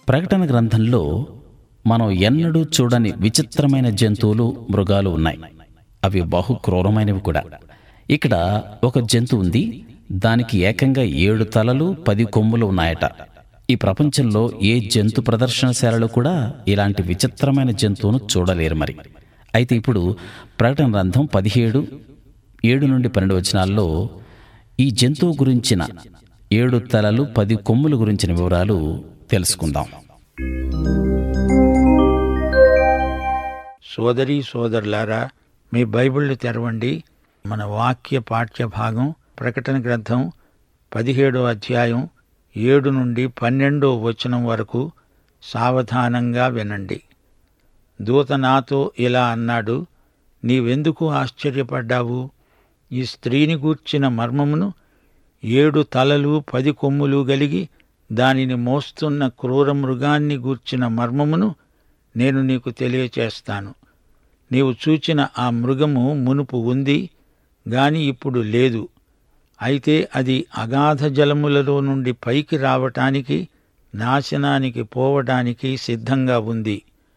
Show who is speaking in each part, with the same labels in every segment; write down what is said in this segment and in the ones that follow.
Speaker 1: ప్రకటన గ్రంథంలో మనం ఎన్నడూ చూడని విచిత్రమైన జంతువులు మృగాలు ఉన్నాయి అవి బహు క్రూరమైనవి కూడా ఇక్కడ ఒక జంతువు ఉంది దానికి ఏకంగా ఏడు తలలు పది కొమ్ములు ఉన్నాయట ఈ ప్రపంచంలో ఏ జంతు ప్రదర్శనశాలలో కూడా ఇలాంటి విచిత్రమైన జంతువును చూడలేరు మరి అయితే ఇప్పుడు ప్రకటన గ్రంథం పదిహేడు ఏడు నుండి పన్నెండు వచనాల్లో ఈ జంతువు గురించిన ఏడు తలలు పది కొమ్ముల గురించిన వివరాలు తెలుసుకుందాం
Speaker 2: సోదరీ సోదరులారా మీ బైబిళ్ళు తెరవండి మన వాక్య పాఠ్య భాగం ప్రకటన గ్రంథం పదిహేడో అధ్యాయం ఏడు నుండి పన్నెండో వచనం వరకు సావధానంగా వినండి దూత నాతో ఇలా అన్నాడు నీవెందుకు ఆశ్చర్యపడ్డావు ఈ స్త్రీని గూర్చిన మర్మమును ఏడు తలలు పది కొమ్ములు గలిగి దానిని మోస్తున్న క్రూర మృగాన్ని గూర్చిన మర్మమును నేను నీకు తెలియచేస్తాను నీవు చూచిన ఆ మృగము మునుపు ఉంది గాని ఇప్పుడు లేదు అయితే అది అగాధ జలములలో నుండి పైకి రావటానికి నాశనానికి పోవటానికి సిద్ధంగా ఉంది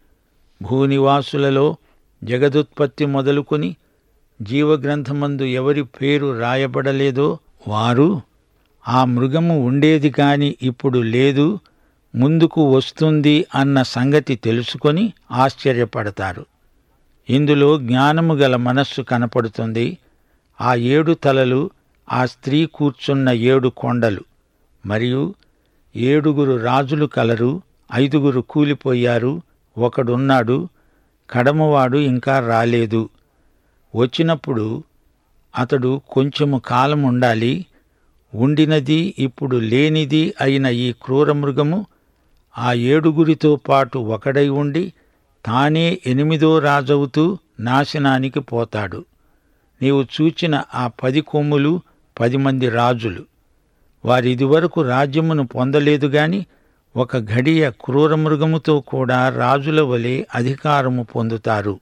Speaker 2: భూనివాసులలో జగదుత్పత్తి మొదలుకొని జీవగ్రంథమందు ఎవరి పేరు రాయబడలేదో వారు ఆ మృగము ఉండేది కాని ఇప్పుడు లేదు ముందుకు వస్తుంది అన్న సంగతి తెలుసుకొని ఆశ్చర్యపడతారు ఇందులో జ్ఞానము గల మనస్సు కనపడుతుంది ఆ ఏడు తలలు ఆ స్త్రీ కూర్చున్న ఏడు కొండలు మరియు ఏడుగురు రాజులు కలరు ఐదుగురు కూలిపోయారు ఒకడున్నాడు కడమవాడు ఇంకా రాలేదు వచ్చినప్పుడు అతడు కొంచెము కాలం ఉండాలి ఉండినది ఇప్పుడు లేనిది అయిన ఈ క్రూరమృగము ఆ ఏడుగురితో పాటు ఒకడై ఉండి తానే ఎనిమిదో రాజవుతూ నాశనానికి పోతాడు నీవు చూచిన ఆ పది కొమ్ములు పది మంది రాజులు వారిదివరకు రాజ్యమును పొందలేదు గాని ఒక ఘడియ క్రూరమృగముతో కూడా రాజుల వలె అధికారము పొందుతారు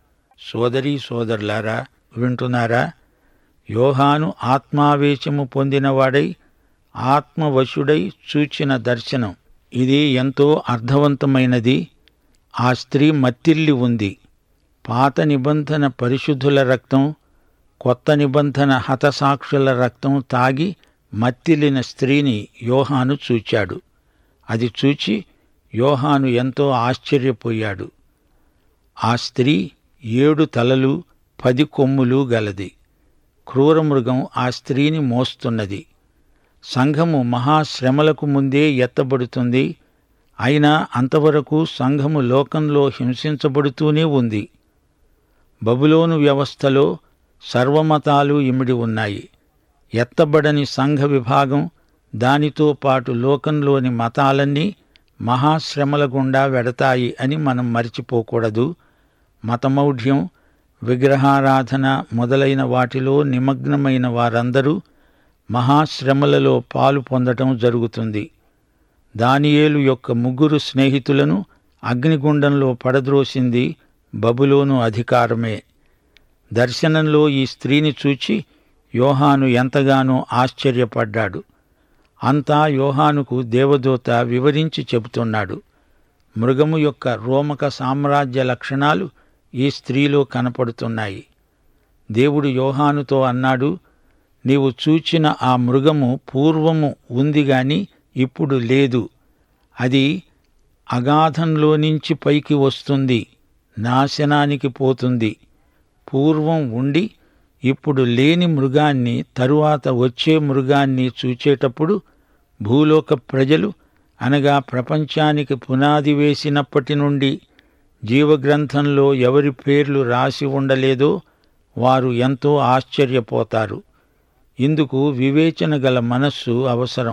Speaker 2: సోదరీ సోదరులారా వింటున్నారా యోహాను ఆత్మావేశము పొందినవాడై ఆత్మవశుడై చూచిన దర్శనం ఇది ఎంతో అర్థవంతమైనది ఆ స్త్రీ మత్తిల్లి ఉంది పాత నిబంధన పరిశుద్ధుల రక్తం కొత్త నిబంధన హతసాక్షుల రక్తం తాగి మత్తిల్లిన స్త్రీని యోహాను చూచాడు అది చూచి యోహాను ఎంతో ఆశ్చర్యపోయాడు ఆ స్త్రీ ఏడు తలలు పది కొమ్ములు గలది క్రూరమృగం ఆ స్త్రీని మోస్తున్నది సంఘము మహాశ్రమలకు ముందే ఎత్తబడుతుంది అయినా అంతవరకు సంఘము లోకంలో హింసించబడుతూనే ఉంది బబులోను వ్యవస్థలో సర్వమతాలు ఇమిడి ఉన్నాయి ఎత్తబడని సంఘ విభాగం దానితో పాటు లోకంలోని మతాలన్నీ మహాశ్రమల గుండా వెడతాయి అని మనం మరిచిపోకూడదు మతమౌఢ్యం విగ్రహారాధన మొదలైన వాటిలో నిమగ్నమైన వారందరూ మహాశ్రమలలో పాలు పొందటం జరుగుతుంది దానియేలు యొక్క ముగ్గురు స్నేహితులను అగ్నిగుండంలో పడద్రోసింది బబులోను అధికారమే దర్శనంలో ఈ స్త్రీని చూచి యోహాను ఎంతగానో ఆశ్చర్యపడ్డాడు అంతా యోహానుకు దేవదూత వివరించి చెబుతున్నాడు మృగము యొక్క రోమక సామ్రాజ్య లక్షణాలు ఈ స్త్రీలో కనపడుతున్నాయి దేవుడు యోహానుతో అన్నాడు నీవు చూచిన ఆ మృగము పూర్వము ఉంది గాని ఇప్పుడు లేదు అది అగాధంలో నుంచి పైకి వస్తుంది నాశనానికి పోతుంది పూర్వం ఉండి ఇప్పుడు లేని మృగాన్ని తరువాత వచ్చే మృగాన్ని చూచేటప్పుడు భూలోక ప్రజలు అనగా ప్రపంచానికి పునాది వేసినప్పటి నుండి జీవగ్రంథంలో ఎవరి పేర్లు రాసి ఉండలేదో వారు ఎంతో ఆశ్చర్యపోతారు ఇందుకు వివేచన గల మనస్సు అవసరం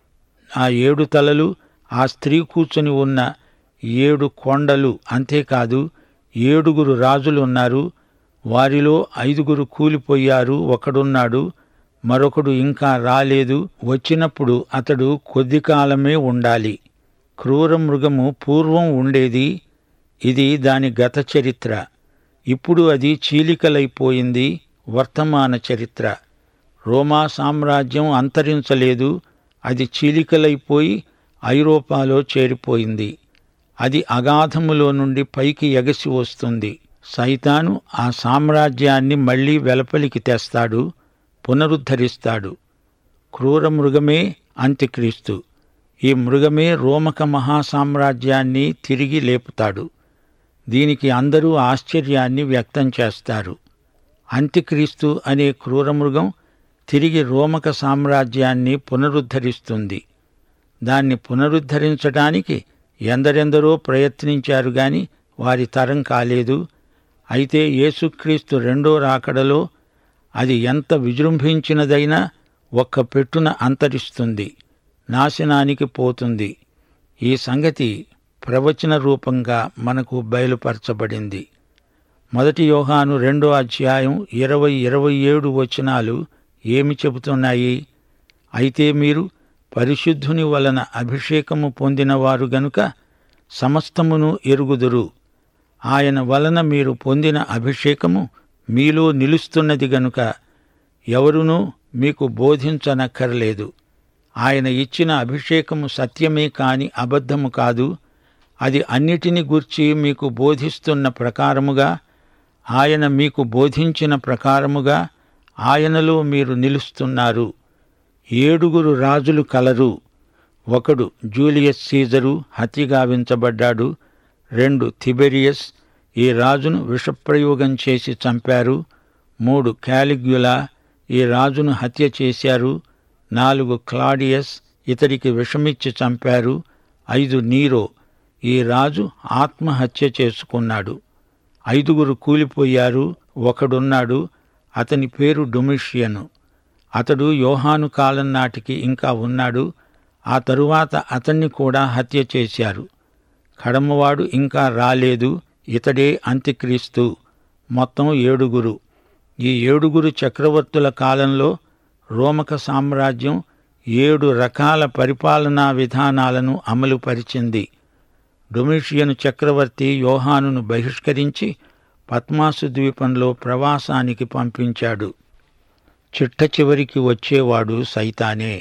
Speaker 2: ఆ ఏడు తలలు ఆ స్త్రీ కూర్చొని ఉన్న ఏడు కొండలు అంతేకాదు ఏడుగురు రాజులు ఉన్నారు వారిలో ఐదుగురు కూలిపోయారు ఒకడున్నాడు మరొకడు ఇంకా రాలేదు వచ్చినప్పుడు అతడు కొద్ది కాలమే ఉండాలి క్రూర మృగము పూర్వం ఉండేది ఇది దాని గత చరిత్ర ఇప్పుడు అది చీలికలైపోయింది వర్తమాన చరిత్ర రోమా సామ్రాజ్యం అంతరించలేదు అది చీలికలైపోయి ఐరోపాలో చేరిపోయింది అది అగాధములో నుండి పైకి ఎగసి వస్తుంది సైతాను ఆ సామ్రాజ్యాన్ని మళ్లీ వెలపలికి తెస్తాడు పునరుద్ధరిస్తాడు క్రూర మృగమే అంత్యక్రీస్తు ఈ మృగమే రోమక మహాసామ్రాజ్యాన్ని తిరిగి లేపుతాడు దీనికి అందరూ ఆశ్చర్యాన్ని వ్యక్తం చేస్తారు అంత్యక్రీస్తు అనే క్రూరమృగం తిరిగి రోమక సామ్రాజ్యాన్ని పునరుద్ధరిస్తుంది దాన్ని పునరుద్ధరించడానికి ఎందరెందరో ప్రయత్నించారు గాని వారి తరం కాలేదు అయితే యేసుక్రీస్తు రెండో రాకడలో అది ఎంత విజృంభించినదైనా ఒక్క పెట్టున అంతరిస్తుంది నాశనానికి పోతుంది ఈ సంగతి ప్రవచన రూపంగా మనకు బయలుపరచబడింది మొదటి యోహాను రెండో అధ్యాయం ఇరవై ఇరవై ఏడు వచనాలు ఏమి చెబుతున్నాయి అయితే మీరు పరిశుద్ధుని వలన అభిషేకము పొందినవారు గనుక సమస్తమును ఎరుగుదురు ఆయన వలన మీరు పొందిన అభిషేకము మీలో నిలుస్తున్నది గనుక ఎవరునూ మీకు బోధించనక్కర్లేదు ఆయన ఇచ్చిన అభిషేకము సత్యమే కాని అబద్ధము కాదు అది అన్నిటిని గూర్చి మీకు బోధిస్తున్న ప్రకారముగా ఆయన మీకు బోధించిన ప్రకారముగా ఆయనలో మీరు నిలుస్తున్నారు ఏడుగురు రాజులు కలరు ఒకడు జూలియస్ సీజరు హత్యగావించబడ్డాడు రెండు థిబెరియస్ ఈ రాజును విషప్రయోగం చేసి చంపారు మూడు క్యాలిగ్యులా ఈ రాజును హత్య చేశారు నాలుగు క్లాడియస్ ఇతడికి విషమిచ్చి చంపారు ఐదు నీరో ఈ రాజు ఆత్మహత్య చేసుకున్నాడు ఐదుగురు కూలిపోయారు ఒకడున్నాడు అతని పేరు డొమిషియను అతడు యోహాను కాలం నాటికి ఇంకా ఉన్నాడు ఆ తరువాత అతన్ని కూడా హత్య చేశారు కడమవాడు ఇంకా రాలేదు ఇతడే అంత్యక్రీస్తు మొత్తం ఏడుగురు ఈ ఏడుగురు చక్రవర్తుల కాలంలో రోమక సామ్రాజ్యం ఏడు రకాల పరిపాలనా విధానాలను అమలుపరిచింది డొమిషియను చక్రవర్తి యోహానును బహిష్కరించి పద్మాసు ద్వీపంలో ప్రవాసానికి పంపించాడు చిట్ట చివరికి వచ్చేవాడు సైతానే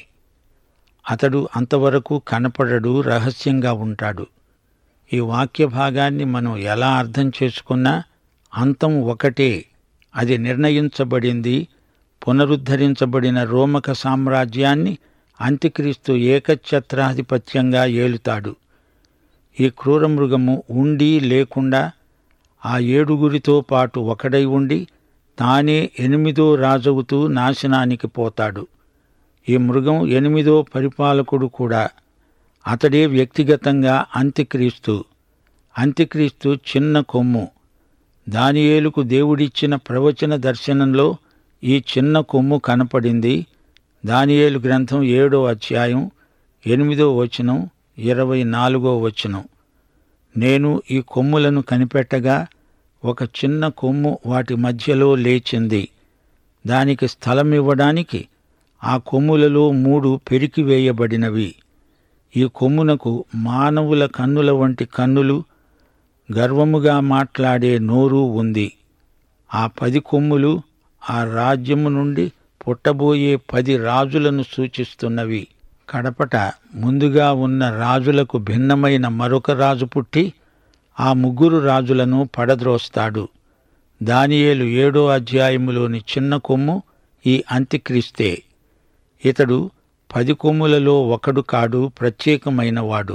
Speaker 2: అతడు అంతవరకు కనపడడు రహస్యంగా ఉంటాడు ఈ వాక్య భాగాన్ని మనం ఎలా అర్థం చేసుకున్నా అంతం ఒకటే అది నిర్ణయించబడింది పునరుద్ధరించబడిన రోమక సామ్రాజ్యాన్ని అంత్యక్రీస్తు ఏకఛత్రాధిపత్యంగా ఏలుతాడు ఈ క్రూరమృగము ఉండి లేకుండా ఆ ఏడుగురితో పాటు ఒకడై ఉండి తానే ఎనిమిదో రాజవుతూ నాశనానికి పోతాడు ఈ మృగం ఎనిమిదో పరిపాలకుడు కూడా అతడే వ్యక్తిగతంగా అంత్యక్రీస్తు అంత్యక్రీస్తు చిన్న కొమ్ము దానియేలుకు దేవుడిచ్చిన ప్రవచన దర్శనంలో ఈ చిన్న కొమ్ము కనపడింది దానియేలు గ్రంథం ఏడో అధ్యాయం ఎనిమిదో వచనం ఇరవై నాలుగో వచనం నేను ఈ కొమ్ములను కనిపెట్టగా ఒక చిన్న కొమ్ము వాటి మధ్యలో లేచింది దానికి స్థలం ఇవ్వడానికి ఆ కొమ్ములలో మూడు పెరికివేయబడినవి ఈ కొమ్మునకు మానవుల కన్నుల వంటి కన్నులు గర్వముగా మాట్లాడే నోరు ఉంది ఆ పది కొమ్ములు ఆ రాజ్యము నుండి పుట్టబోయే పది రాజులను సూచిస్తున్నవి కడపట ముందుగా ఉన్న రాజులకు భిన్నమైన మరొక రాజు పుట్టి ఆ ముగ్గురు రాజులను పడద్రోస్తాడు దానియేలు ఏడో అధ్యాయములోని చిన్న కొమ్ము ఈ అంత్యక్రీస్తే ఇతడు పది కొమ్ములలో ఒకడు కాడు ప్రత్యేకమైనవాడు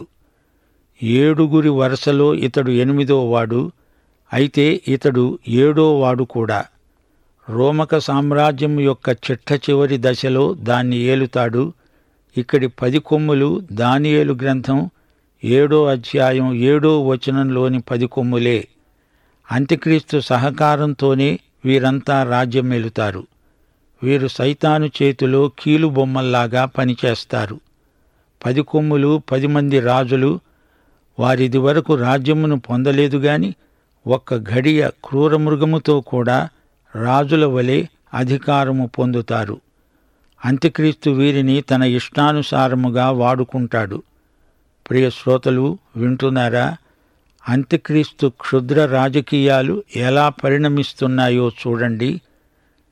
Speaker 2: ఏడుగురి వరుసలో ఇతడు ఎనిమిదో వాడు అయితే ఇతడు ఏడో వాడు కూడా రోమక సామ్రాజ్యం యొక్క చిట్ట చివరి దశలో దాన్ని ఏలుతాడు ఇక్కడి పది కొమ్ములు దానియేలు గ్రంథం ఏడో అధ్యాయం ఏడో వచనంలోని పది కొమ్ములే అంత్యక్రీస్తు సహకారంతోనే వీరంతా రాజ్యం ఏలుతారు వీరు సైతాను చేతిలో కీలు బొమ్మల్లాగా పనిచేస్తారు పది కొమ్ములు పది మంది రాజులు వారిది వరకు రాజ్యమును పొందలేదు గాని ఒక్క ఘడియ క్రూరమృగముతో కూడా రాజుల వలె అధికారము పొందుతారు అంత్యక్రీస్తు వీరిని తన ఇష్టానుసారముగా వాడుకుంటాడు ప్రియ శ్రోతలు వింటున్నారా అంత్యక్రీస్తు క్షుద్ర రాజకీయాలు ఎలా పరిణమిస్తున్నాయో చూడండి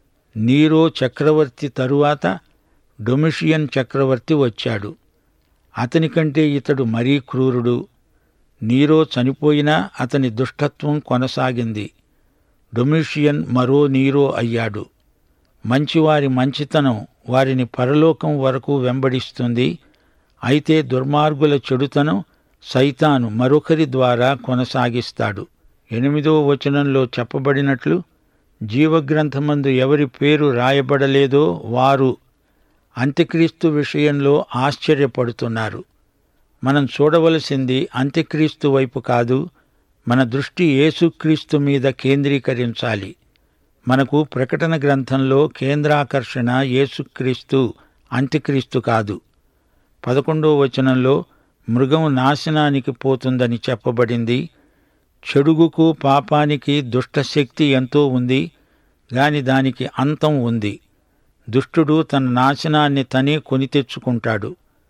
Speaker 2: నీరో చక్రవర్తి తరువాత డొమిషియన్ చక్రవర్తి వచ్చాడు అతని కంటే ఇతడు మరీ క్రూరుడు నీరో చనిపోయినా అతని దుష్టత్వం కొనసాగింది డొమిషియన్ మరో నీరో అయ్యాడు మంచివారి మంచితనం వారిని పరలోకం వరకు వెంబడిస్తుంది అయితే దుర్మార్గుల చెడుతనం సైతాను మరొకరి ద్వారా కొనసాగిస్తాడు ఎనిమిదో వచనంలో చెప్పబడినట్లు జీవగ్రంథమందు ఎవరి పేరు రాయబడలేదో వారు అంత్యక్రీస్తు విషయంలో ఆశ్చర్యపడుతున్నారు మనం చూడవలసింది అంత్యక్రీస్తు వైపు కాదు మన దృష్టి యేసుక్రీస్తు మీద కేంద్రీకరించాలి మనకు ప్రకటన గ్రంథంలో కేంద్రాకర్షణ యేసుక్రీస్తు అంత్యక్రీస్తు కాదు పదకొండో వచనంలో మృగం నాశనానికి పోతుందని చెప్పబడింది చెడుగుకు పాపానికి దుష్టశక్తి ఎంతో ఉంది గాని దానికి అంతం ఉంది దుష్టుడు తన నాశనాన్ని తనే కొని తెచ్చుకుంటాడు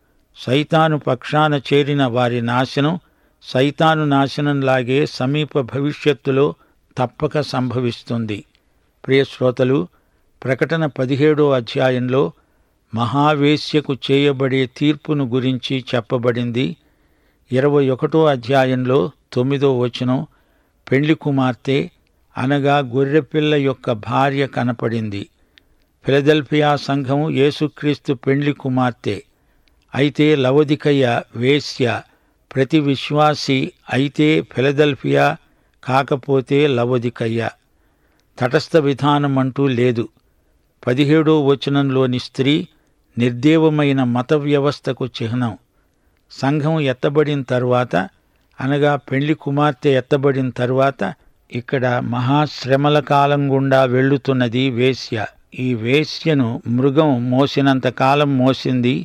Speaker 2: సైతాను పక్షాన చేరిన వారి నాశనం సైతాను నాశనంలాగే సమీప భవిష్యత్తులో తప్పక సంభవిస్తుంది ప్రియ శ్రోతలు ప్రకటన పదిహేడో అధ్యాయంలో మహావేశ్యకు చేయబడే తీర్పును గురించి చెప్పబడింది ఇరవై ఒకటో అధ్యాయంలో తొమ్మిదో వచనం పెండ్లి కుమార్తె అనగా గొర్రెపిల్ల యొక్క భార్య కనపడింది ఫిలదెల్ఫియా సంఘం యేసుక్రీస్తు పెండ్లి కుమార్తె అయితే లవదికయ్య వేశ్య ప్రతి విశ్వాసి అయితే ఫిలదెల్ఫియా కాకపోతే లవదికయ్య తటస్థ విధానం అంటూ లేదు పదిహేడో వచనంలోని స్త్రీ నిర్దేవమైన మత వ్యవస్థకు చిహ్నం సంఘం ఎత్తబడిన తరువాత అనగా పెళ్లి కుమార్తె ఎత్తబడిన తరువాత ఇక్కడ మహాశ్రమల కాలం గుండా వెళ్ళుతున్నది వేశ్య ఈ వేశ్యను మృగం మోసినంత కాలం మోసింది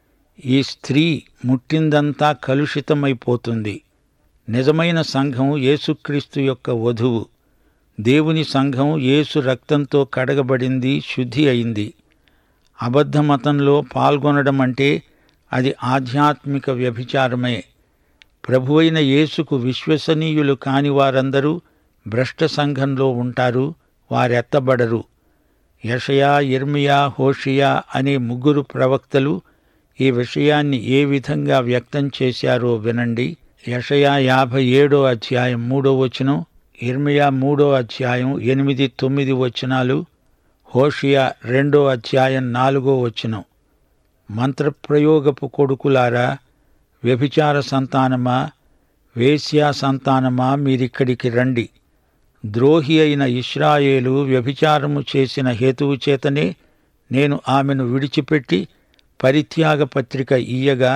Speaker 2: ఈ స్త్రీ ముట్టిందంతా కలుషితమైపోతుంది నిజమైన సంఘం యేసుక్రీస్తు యొక్క వధువు దేవుని సంఘం యేసు రక్తంతో కడగబడింది శుద్ధి అయింది అబద్ధ మతంలో పాల్గొనడం అంటే అది ఆధ్యాత్మిక వ్యభిచారమే ప్రభువైన యేసుకు విశ్వసనీయులు కాని వారందరూ భ్రష్ట సంఘంలో ఉంటారు వారెత్తబడరు యషయా ఇర్మియా హోషియా అనే ముగ్గురు ప్రవక్తలు ఈ విషయాన్ని ఏ విధంగా వ్యక్తం చేశారో వినండి యషయా యాభై ఏడో అధ్యాయం మూడో వచనం ఇర్మియా మూడో అధ్యాయం ఎనిమిది తొమ్మిది వచనాలు హోషియా రెండో అధ్యాయం నాలుగో వచనం మంత్రప్రయోగపు కొడుకులారా వ్యభిచార సంతానమా వేశ్యా సంతానమా మీరిక్కడికి రండి ద్రోహి అయిన ఇస్రాయేలు వ్యభిచారము చేసిన హేతువు చేతనే నేను ఆమెను విడిచిపెట్టి పరిత్యాగ పత్రిక ఇయ్యగా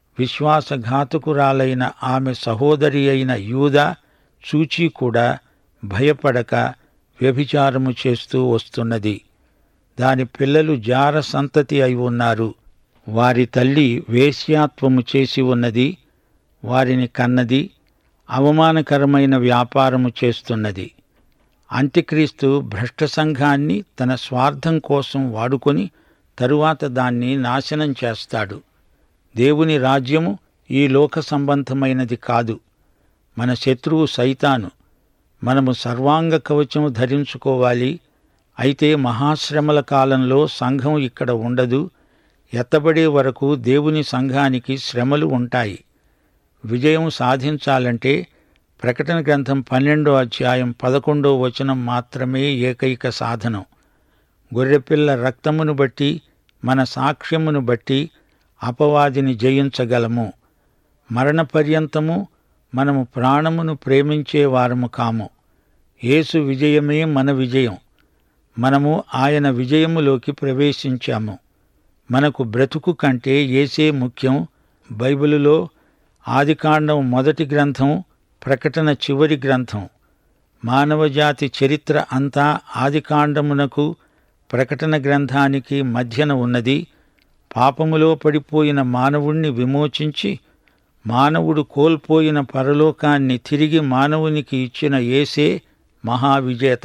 Speaker 2: విశ్వాసఘాతకురాలైన ఆమె సహోదరి అయిన యూదా చూచి కూడా భయపడక వ్యభిచారము చేస్తూ వస్తున్నది దాని పిల్లలు జార సంతతి అయి ఉన్నారు వారి తల్లి వేశ్యాత్వము చేసి ఉన్నది వారిని కన్నది అవమానకరమైన వ్యాపారము చేస్తున్నది అంత్యక్రీస్తు భ్రష్ట సంఘాన్ని తన స్వార్థం కోసం వాడుకొని తరువాత దాన్ని నాశనం చేస్తాడు దేవుని రాజ్యము ఈ లోక సంబంధమైనది కాదు మన శత్రువు సైతాను మనము సర్వాంగ కవచం ధరించుకోవాలి అయితే మహాశ్రమల కాలంలో సంఘం ఇక్కడ ఉండదు ఎత్తబడే వరకు దేవుని సంఘానికి శ్రమలు ఉంటాయి విజయం సాధించాలంటే ప్రకటన గ్రంథం పన్నెండో అధ్యాయం పదకొండో వచనం మాత్రమే ఏకైక సాధనం గొర్రెపిల్ల రక్తమును బట్టి మన సాక్ష్యమును బట్టి అపవాదిని జయించగలము మరణ పర్యంతము మనము ప్రాణమును ప్రేమించే వారము కాము యేసు విజయమే మన విజయం మనము ఆయన విజయములోకి ప్రవేశించాము మనకు బ్రతుకు కంటే ఏసే ముఖ్యం బైబిలులో ఆదికాండం మొదటి గ్రంథం ప్రకటన చివరి గ్రంథం మానవజాతి చరిత్ర అంతా ఆదికాండమునకు ప్రకటన గ్రంథానికి మధ్యన ఉన్నది పాపములో పడిపోయిన మానవుణ్ణి విమోచించి మానవుడు కోల్పోయిన పరలోకాన్ని తిరిగి మానవునికి ఇచ్చిన ఏసే మహావిజేత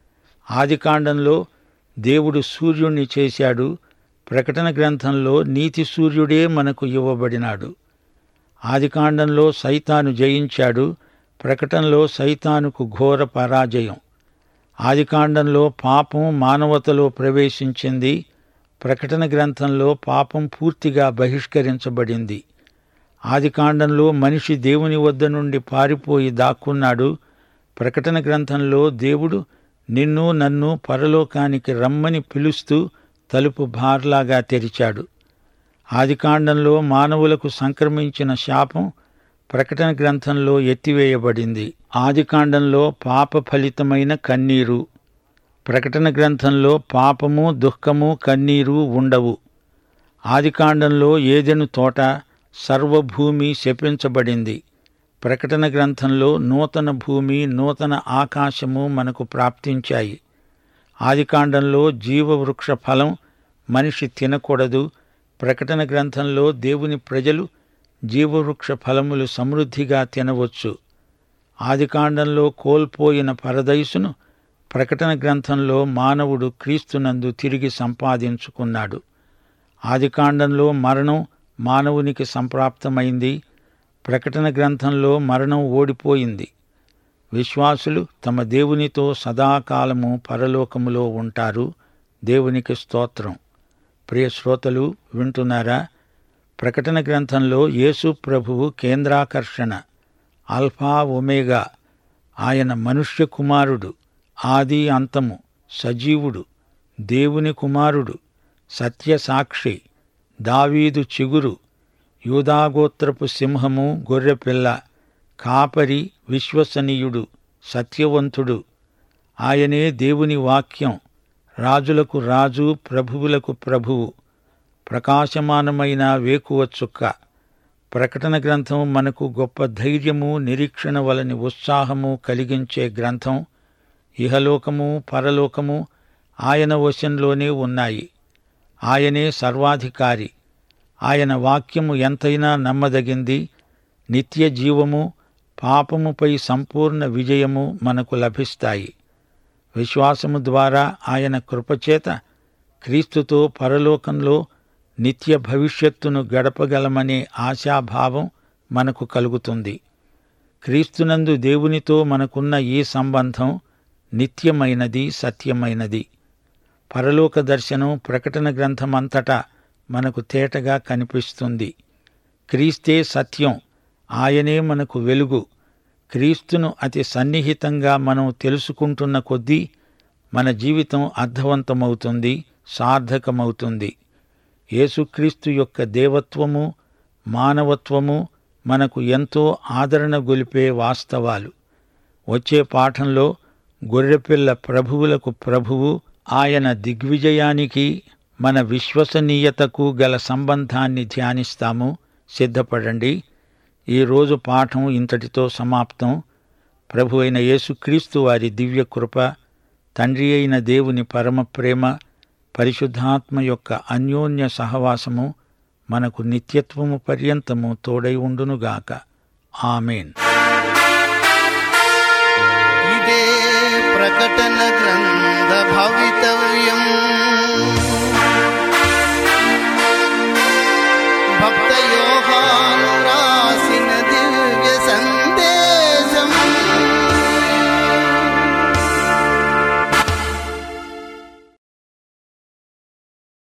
Speaker 2: ఆదికాండంలో దేవుడు సూర్యుణ్ణి చేశాడు ప్రకటన గ్రంథంలో నీతి సూర్యుడే మనకు ఇవ్వబడినాడు ఆదికాండంలో సైతాను జయించాడు ప్రకటనలో సైతానుకు ఘోర పరాజయం ఆదికాండంలో పాపం మానవతలో ప్రవేశించింది ప్రకటన గ్రంథంలో పాపం పూర్తిగా బహిష్కరించబడింది ఆదికాండంలో మనిషి దేవుని వద్ద నుండి పారిపోయి దాక్కున్నాడు ప్రకటన గ్రంథంలో దేవుడు నిన్ను నన్ను పరలోకానికి రమ్మని పిలుస్తూ తలుపు బార్లాగా తెరిచాడు ఆదికాండంలో మానవులకు సంక్రమించిన శాపం ప్రకటన గ్రంథంలో ఎత్తివేయబడింది ఆదికాండంలో పాప ఫలితమైన కన్నీరు ప్రకటన గ్రంథంలో పాపము దుఃఖము కన్నీరు ఉండవు ఆదికాండంలో ఏదెను తోట సర్వభూమి శపించబడింది ప్రకటన గ్రంథంలో నూతన భూమి నూతన ఆకాశము మనకు ప్రాప్తించాయి ఆదికాండంలో జీవవృక్ష ఫలం మనిషి తినకూడదు ప్రకటన గ్రంథంలో దేవుని ప్రజలు జీవవృక్ష ఫలములు సమృద్ధిగా తినవచ్చు ఆదికాండంలో కోల్పోయిన పరదైసును ప్రకటన గ్రంథంలో మానవుడు క్రీస్తునందు తిరిగి సంపాదించుకున్నాడు ఆదికాండంలో మరణం మానవునికి సంప్రాప్తమైంది ప్రకటన గ్రంథంలో మరణం ఓడిపోయింది విశ్వాసులు తమ దేవునితో సదాకాలము పరలోకములో ఉంటారు దేవునికి స్తోత్రం ప్రియ శ్రోతలు వింటున్నారా ప్రకటన గ్రంథంలో యేసు ప్రభువు కేంద్రాకర్షణ ఆల్ఫా ఒమేగా ఆయన మనుష్య కుమారుడు ఆది అంతము సజీవుడు దేవుని కుమారుడు సత్యసాక్షి దావీదు చిగురు యూదాగోత్రపు సింహము గొర్రెపిల్ల కాపరి విశ్వసనీయుడు సత్యవంతుడు ఆయనే దేవుని వాక్యం రాజులకు రాజు ప్రభువులకు ప్రభువు ప్రకాశమానమైన వేకువ చుక్క ప్రకటన గ్రంథం మనకు గొప్ప ధైర్యము నిరీక్షణ వలని ఉత్సాహము కలిగించే గ్రంథం ఇహలోకము పరలోకము ఆయన వశంలోనే ఉన్నాయి ఆయనే సర్వాధికారి ఆయన వాక్యము ఎంతైనా నమ్మదగింది నిత్య జీవము పాపముపై సంపూర్ణ విజయము మనకు లభిస్తాయి విశ్వాసము ద్వారా ఆయన కృపచేత క్రీస్తుతో పరలోకంలో నిత్య భవిష్యత్తును గడపగలమనే ఆశాభావం మనకు కలుగుతుంది క్రీస్తునందు దేవునితో మనకున్న ఈ సంబంధం నిత్యమైనది సత్యమైనది పరలోక దర్శనం ప్రకటన గ్రంథమంతటా మనకు తేటగా కనిపిస్తుంది క్రీస్తే సత్యం ఆయనే మనకు వెలుగు క్రీస్తును అతి సన్నిహితంగా మనం తెలుసుకుంటున్న కొద్దీ మన జీవితం అర్థవంతమవుతుంది సార్థకమవుతుంది యేసుక్రీస్తు యొక్క దేవత్వము మానవత్వము మనకు ఎంతో ఆదరణ గొలిపే వాస్తవాలు వచ్చే పాఠంలో గొర్రెపిల్ల ప్రభువులకు ప్రభువు ఆయన దిగ్విజయానికి మన విశ్వసనీయతకు గల సంబంధాన్ని ధ్యానిస్తాము సిద్ధపడండి ఈ రోజు పాఠం ఇంతటితో సమాప్తం ప్రభు అయిన యేసుక్రీస్తు వారి దివ్య కృప తండ్రి అయిన దేవుని పరమ ప్రేమ పరిశుద్ధాత్మ యొక్క అన్యోన్య సహవాసము మనకు నిత్యత్వము పర్యంతము తోడై ఉండునుగాక ఆమెన్
Speaker 3: ఇదే ప్రకటన గ్రంథ భవితవ్యం భక్త యోహాను